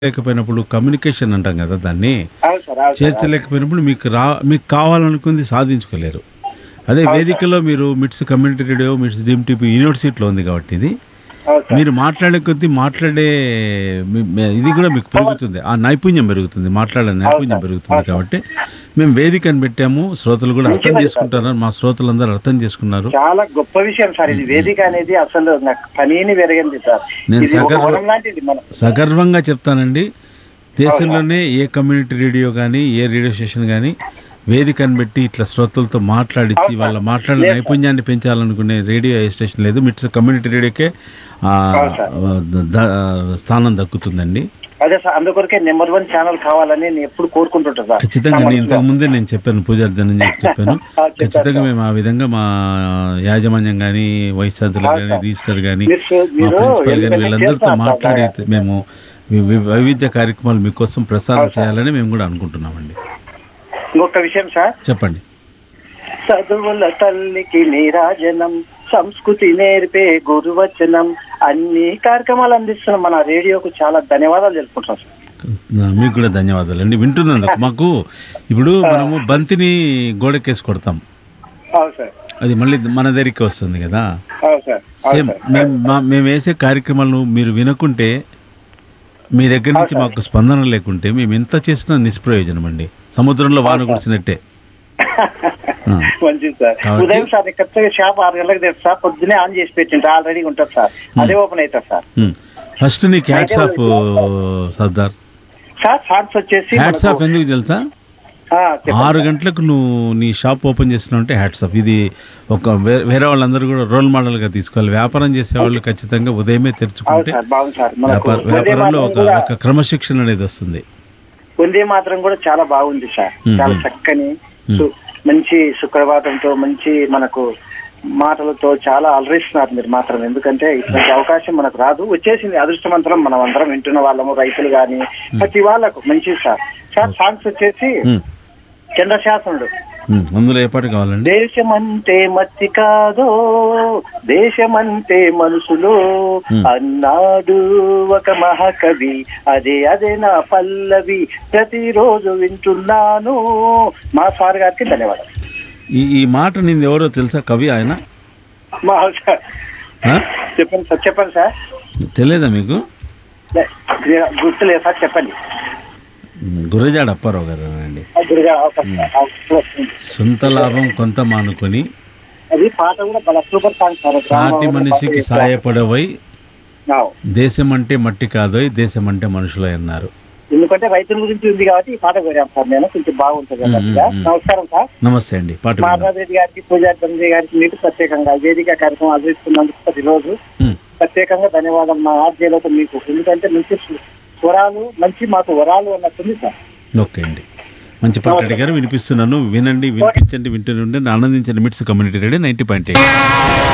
లేకపోయినప్పుడు communication అంటాం కదా దాన్ని అవును సార్ అవును సార్ చేర్చలేకపోయినప్పుడు మీకు రా మీకు కావాలనుకుంది సాధించుకోలేరు అదే వేదికలో మీరు MITS community radio MITS deemed to be యూనివర్సిటీలో ఉంది కాబట్టి ఇది అవును సార్ మీరు మాట్లాడే కొద్దీ మాట్లాడే మీ- మీ- ఇది కూడా మీకు పెరుగుతుంది ఆ నైపుణ్యం పెరుగుతుంది మాట్లాడే నైపుణ్యం పెరుగుతుంది కాబట్టి మేము వేదికను పెట్టాము శ్రోతలు కూడా అర్థం చేసుకుంటారు మా శ్రోతలందరూ అర్థం చేసుకున్నారు చాలా గొప్ప విషయం సార్ ఇది వేదిక అనేది అసలు నాకు పనిని పెరిగింది సార్ నేను ఇది ఒక సగర్వ- వరం లాంటిది మనం సగర్వంగా చెప్తానండి దేశంలోనే ఏ కమ్యూనిటీ రేడియో కానీ ఏ రేడియో స్టేషన్ కానీ వేదికను పెట్టి ఇట్లా శ్రోతలతో మాట్లాడించి వాళ్ళ మాట్లాడే నైపుణ్యాన్ని పెంచాలనుకునే రేడియో ఏ స్టేషన్ లేదు మిట్స్ కమ్యూనిటీ రేడియోకే ఆ, ద- ద- స్థానం దక్కుతుందండి అదే సార్ అందుకొరకే నెంబర్ వన్ ఛానల్ కావాలని నేను ఎప్పుడు కోరుకుంటుంటా సార్ ఖచ్చితంగా నేను ఇంతకు ముందే నేను చెప్పాను పూజారి ధనంజయకి చెప్పాను ఖచ్చితంగా మేము ఆ విధంగా మా యాజమాన్యం కానీ వైస్ ఛాన్సలర్ కానీ రిజిస్టర్ కానీ మీరు- మా మీరు ప్రిన్సిపల్ కానీ ఎందుకంటే వీళ్ళందరితో చేస్తారు మాట్లాడి సార్ మేము వి- వి- వైవిధ్య కార్యక్రమాలు మీకోసం ప్రసారం చేయాలని మేము కూడా అనుకుంటున్నామండి ఇంకొక విషయం సార్ చెప్పండి చదువుల తల్లికి నీరాజనం సంస్కృతి నేర్పే గురువచనం అన్ని కార్యక్రమాలు అందిస్తున్నాం మన రేడియోకు చాలా ధన్యవాదాలు తెలుపుకుంటాం సార్ నా- మీకు కూడా ధన్యవాదాలు అండి వింటున్నందుకు మాకు ఇప్పుడు మనము బంతిని గోడకేసి కొడతాం అవును సార్ అది మళ్ళీ మన దగ్గరికి వస్తుంది కదా అవును సార్ సేమ్ మేము మా- మేము వేసే కార్యక్రమాలను మీరు వినకుంటే మీ దగ్గర నుంచి మాకు స్పందన లేకుంటే మేము ఎంత చేసినా నిష్ప్రయోజనం అండి సముద్రంలో వాన కురిసినట్టే ఆ, మంచిది సార్ కాబట్టి- ఉదయం సార్ నేను కొత్తగా షాప్ ఆరు గంటలకు తెచ్చు సార్ పొద్దునే ఆన్ చేసి పెట్టింటే ఆల్రెడీ ఉంటుంది సార్ అదే ఓపెన్ అవుతుంది సార్ ఉమ్. ఫస్ట్ నీకు hats off Sardar sir sirs వచ్చేసి హ్యాట్స్ ఆఫ్ మనకు- ఎందుకు తెలుసా ఆ, చెప్పండి. ఆరు గంటలకు నువ్వు నీ షాప్ ఓపెన్ చేస్తున్నావు అంటే హ్యాట్స్ ఆఫ్ ఇది ఒక వే- వేరే వాళ్ళందరూ కూడా రోల్ మోడల్గా తీసుకోవాలి వ్యాపారం చేసే వాళ్ళు ఖచ్చితంగా ఉదయమే అవును తెరుచుకుంటే సార్ బాగుంది సార్ మనకు వ్యాపార వందే వ్యాపారంలో మాతరం ఒక కూడా ఒక క్రమశిక్షణ అనేది వస్తుంది వందే మాత్రం కూడా చాలా బాగుంది సార్ మ్మ్. చాలా చక్కని సు- మంచి సుప్రభాతంతో మంచి మనకు మాటలతో చాలా అలరిస్తున్నారు మీరు మాత్రం ఎందుకంటే ఇటువంటి అవకాశం మనకు రాదు వచ్చేసింది అదృష్టవంతరం మనం అందరం వింటున్న వాళ్ళము రైతులు గాని ప్రతి వాళ్ళకు మంచిది సార్ సార్ సాంగ్స్ వచ్చేసి ఉమ్, చంద్రశాసనుడు ఉమ్, అందులో ఏ పాట కావాలండి దేశమంటే మట్టి కాదో దేశమంటే మనుషులు అన్నాడు ఒక మహాకవి అదే అదే నా పల్లవి ప్రతిరోజు వింటున్నాను మా సార్ గారికి ధన్యవాదాలు ఈ ఈ మాట నింది ఎవరో తెలుసా కవి ఆయన మా సార్ ఆ? చెప్పండి సార్ చెప్పండి సార్ తెలియదా మీకు లే, గుర్తులేదు సార్ చెప్పండి ఉమ్, గురజాడ అప్పారావు గారు అండి గురుగా అవకాశం అవకాశం వస్తుంది. సొంత లాభం కొంత మానుకొని అది పాట కూడా చాలా సూపర్ సాంగ్ సార్ సాటి మనిషికి సాయపడవై అవు. దేశం అంటే మట్టి కాదోయ్ దేశం అంటే మనుషులై అన్నారు ఎందుకంటే రైతుల గురించి ఉంది కాబట్టి ఈ పాట కోరాం సార్ నేను కొంచెం బాగుంటుంది అన్నట్టుగా. మ్మ్, మ్మ్. నమస్కారం సార్ నమస్తే అండి పాట విందాం. మాధవ్ రెడ్డి గారికి పూజా చంద్ర గారికి మీకు ప్రత్యేకంగా వేదిక కార్యక్రమం ఆదరిస్తున్నందుకు ప్రతిరోజు ఉమ్, ప్రత్యేకంగా ధన్యవాదాలు మా ఆర్జేలతో మీకు ఎందుకంటే మంచి సు- స్వరాలు మంచి మాకు వరాలు అన్నట్టుంది సార్ ఓకే అండి మంచి పాట గారు వినిపిస్తున్నాను వినండి వినిపించండి వింటూనే ఉండండి ఆనందించండి MITS community radio ninety point eight